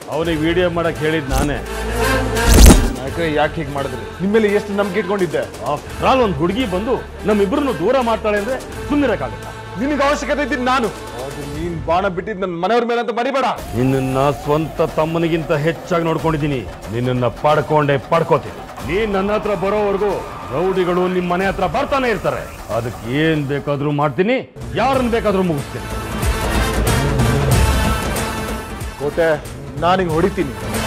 ಅವನಿಗೆ ವಿಡಿಯೋ ಮಾಡಕ್ ಹೇಳಿದ್ ನಾನೇ ಯಾಕೆ ಯಾಕೆ ಹೀಗೆ ಮಾಡಿದ್ರಿ ನಿಮ್ಮೇಲೆ ಎಷ್ಟು ನಂಬಿಕೆ ಇಟ್ಕೊಂಡಿದ್ದೆ ಆಫ್ಟರ್ ಆಲ್ ಒಂದು ಹುಡುಗಿ ಬಂದು ನಮ್ಮಿಬ್ಬರನ್ನು ದೂರ ಮಾಡ್ತಾಳೆ ಅಂದ್ರೆ ಸುಮ್ಮನಿರಕ್ಕಾಗತ್ತಾ ನಿನಗೆ ಅವಶ್ಯಕತೆ ಇದ್ದೀನಿ ನಾನು ಅದು ನೀನ್ ಬಾಣ ಬಿಟ್ಟಿದ್ ನನ್ನ ಮನೆಯವ್ರ ಮೇಲೆ ಅಂತ ಮರಿಬೇಡ ನಿನ್ನನ್ನ ಸ್ವಂತ ತಮ್ಮನಿಗಿಂತ ಹೆಚ್ಚಾಗಿ ನೋಡ್ಕೊಂಡಿದ್ದೀನಿ ನಿನ್ನನ್ನ ಪಡ್ಕೊಂಡೆ ಪಡ್ಕೋತೀನಿ ನೀನ್ ನನ್ನ ಹತ್ರ ಬರೋವರೆಗೂ ರೌಡಿಗಳು ನಿಮ್ಮ ಮನೆ ಹತ್ರ ಬರ್ತಾನೆ ಇರ್ತಾರೆ ಅದಕ್ಕೆ ಏನ್ ಬೇಕಾದ್ರೂ ಮಾಡ್ತೀನಿ ಯಾರನ್ನ ಬೇಕಾದ್ರೂ ಮುಗಿಸ್ತೀನಿ ಕೋಟೆ ನಾನಿಂಗ್ ಹೊಡಿತೀನಿ